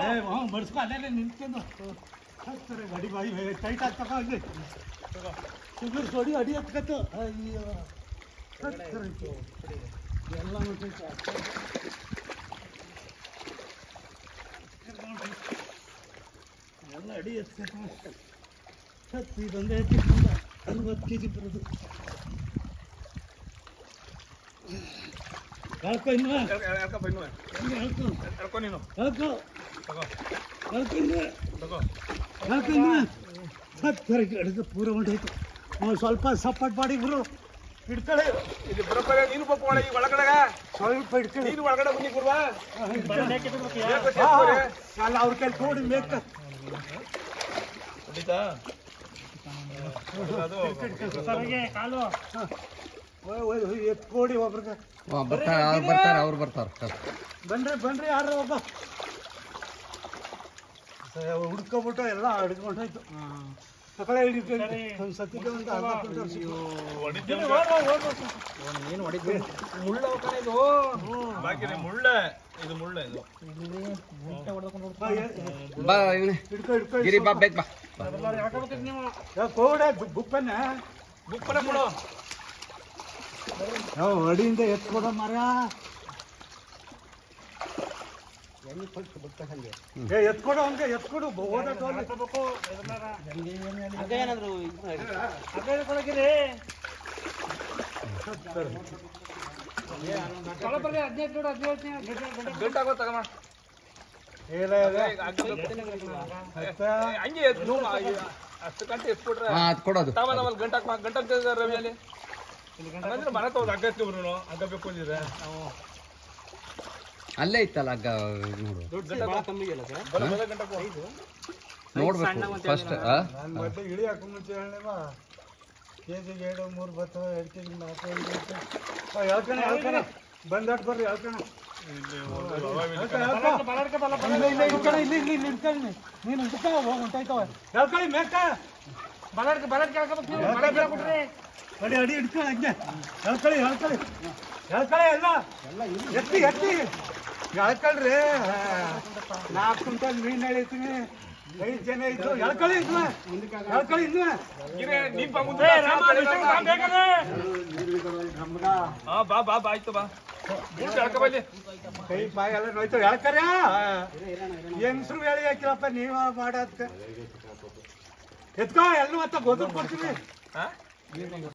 ಬಡ್ಸ್ಕೊ ಅಲ್ಲೇ ನಿಂತ್ಕೊಂಡು ಹಾಕ್ತಾರೆ ಗಾಡಿ ಬಾಯಿ ಟೈಟ್ ಆಗಿ ತಗೋ ಅಲ್ಲಿ ಸುಮ್ಮನೆ ಸೊಡಿ ಅಡಿ ಹತ್ಕತ್ತು ಅಯ್ಯೋ ಹಾಕ್ತಾರೆ ಇದು. ಎಲ್ಲ ಮುಟ್ಟೈತೆ. ಎಲ್ಲ ಅಡಿ ಎತ್ಕತ್ತು ಹತ್ತು ಇದೊಂದೇ ಎತ್ತಿಕೊಂಡು ಅರವತ್ತು ಕೆ ಜಿ ಬರೋದು ಹೇಳ್ಕೊ ಇನ್ನು ಎಳ್ಕಪ್ಪ ಇನ್ನು ಹಂಗೆ ಹೇಳ್ಕೊ ಎಳ್ಕೊ ನೀನು ಹೇಳ್ಕೊ ತಗೋ ಹೇಳ್ಕೊ ಇನ್ನು ತಗೋ ಹೇಳ್ಕೊ ಇನ್ನು ಹತ್ತು ಕರೆಗೆ ಹಿಡಿದು ಪೂರ ಹೊಂಟೋಯ್ತು ನಾವು ಸ್ವಲ್ಪ ಸಪೋರ್ಟ್ ಮಾಡಿ ಗುರು ಹಿಡ್ಕೊಳ್ಳಿ ಇಲ್ಲಿ ಬರೋಬ್ಬರ ನೀನು ಬಪ್ಪ ಈ ಒಳಗಡೆ ಸ್ವಲ್ಪ ಹಿಡ್ಕೊಳ್ಳಿ ನೀನು ಒಳಗಡೆ ಬನ್ನಿ ಗುರುವ ಅಲ್ಲ ಅವ್ರ ಕೈ ಕೊಡಿ ಮೇಕ ಖಂಡಿತ ಕಾಲು ಎತ್ಕೊಡಿ ಒಬ್ರಿಗೆ ಬರ್ತಾರೆ ಅವ್ರು ಬರ್ತಾರೆ ಅವ್ರು ಬರ್ತಾರೆ ಬನ್ರಿ ಬನ್ರಿ ಯಾರು ಒಬ್ಬ ಹುಡ್ಕೊಬಿಟ್ಟು ಎಲ್ಲ ಹಿಡ್ಕೊಂಡೋಯ್ತು ಸಕಳೆ ಹಿಡಿಕೊಂಡು ಒಂದು ಸತಿಗೆ ಒಂದು ಅರ್ಧ ಕ್ವಿಂಟಲ್ ಮುಳ್ಳ ಕಣೆ ಇದು ಬಾಕಿ ಮುಳ್ಳ ಇದು ಮುಳ್ಳ ಇದು ಬಾ ಇವ್ನೆ ಹಿಡ್ಕೊ ಹಿಡ್ಕೊ ಗಿರಿ ಬಾ ಬೇಗ ಬಾ ಕೋಡೆ ಬುಪ್ಪನ್ನ ಬುಪ್ಪನ ಕೊಡು ಯಾವ ಅಡಿಯಿಂದ ಎತ್ಕೊಡ ಮರ ಏ ಎತ್ಕೊಡು ಹಂಗೆ ಎತ್ಕೊಡು ಓದಕ್ಕೆ ಗಂಟಾಗೋ ತಗಮ ಇಲ್ಲ ಇಲ್ಲ ಹಂಗೆ ಎತ್ತು ನೋಡು, ಆ, ಈ- ಅಷ್ಟು ಗಂಟೆ ಎತ್ಬಿಟ್ರೆ ಹಾ ಅದು ಕೊಡೋದು ತಾವ ನಾವಲ್ಲಿ ಗಂಟಾಕ್ ಗಂಟಕ್ ರವಿಯಲ್ಲಿ ಅಂದ್ರೆ ಮನೆ ತಗೋದು ಹಗ್ಗ ಎತ್ಕೊಬ್ರು ಹಗ್ಗ ಬೇಕು ಅಂದಿದ್ರೆ ಅಲ್ಲೇ ಇತ್ತಲ್ಲ ಹಗ್ಗ ನೋಡು ಬಲ ಬಲ ಗಂಟಕ್ ನೋಡ್ಬೇಕು ಫಸ್ಟ್ ನಾನು ಮತ್ತೆ ಇಳಿ ಹಾಕೋ ಮುಂಚೆ ಹೇಳವಾ ಕೆ ಜಿಗೆ ಎರಡು ಮೂರು ಬರ್ತವೆ ಎರಡು ಕೆ ಜಿ ನಾಲ್ಕು ಐದು ಬರ್ತವೆ ಹೇಳ್ಕಣೆ ಹೇಳ್ಕಣೆ ಬಂದಾಟ್ ಬರ್ರಿ ಹೇಳ್ಕಣೆ ಇಲ್ಲ ಇಲ್ಲ ಇಟ್ಕೊಳ್ಳಿ ಇಲ್ಲಿ ಇಲ್ಲಿ ಇಲ್ಲಿ ಇಟ್ಕೊಳ್ಳಿ ನೀನು ಇಟ್ಕ ಹೋಗಿ ಹೊಂಟಾಯ್ತವ ಹೇಳ್ಕೊಳ್ಳಿ ಮೇಕ ಬಲಾಡ್ಕ ಬಲಾಡ್ಕ ಅಡಿ ಅಡಿ ಇಟ್ಕೊಳ್ಳಿ ಹಂಗೆ ಹೇಳ್ಕೊಳ್ಳಿ ಹೇಳ್ಕೊಳ್ಳಿ ಹೇಳ್ಕೊಳ್ಳಿ ಎಲ್ಲ ಎತ್ತಿ ಎತ್ತಿ ಹೇಳ್ಕೊಳ್ರಿ ನಾಲ್ಕು ಕ್ವಿಂಟಲ್ ಮೀನು ಎಳಿತೀನಿ ಐದು ಜನ ಇದ್ದು ಹೇಳ್ಕೊಳ್ಳಿ ಇದ್ನ ಹೇಳ್ಕೊಳ್ಳಿ ಇದ್ನ ಗಿರಿ ನೀನ್ ಬಾ ಮುಂದೆ ಹಾ ಬಾ ಬಾ ಬಾ ಆಯ್ತು ಬಾ ಬೂಟ್ ಎಳ್ಕೊ ಬಾ ಇಲ್ಲಿ ಕೈ ಬಾಯಿ ಎಲ್ಲ ನೋಯ್ತು ಹೇಳ್ಕರ್ಯ ಹೆಂಗ್ಸ್ರು ಹೇಳಿ ಹಾಕಿರಪ್ಪ ನೀವ ಮಾಡೋದ್ಕ ಎತ್ಕೋ ಎಲ್ಲ ಮತ್ತೆ ಗೊತ್ತು ಕೊಡ್ತೀವಿ ಹಾ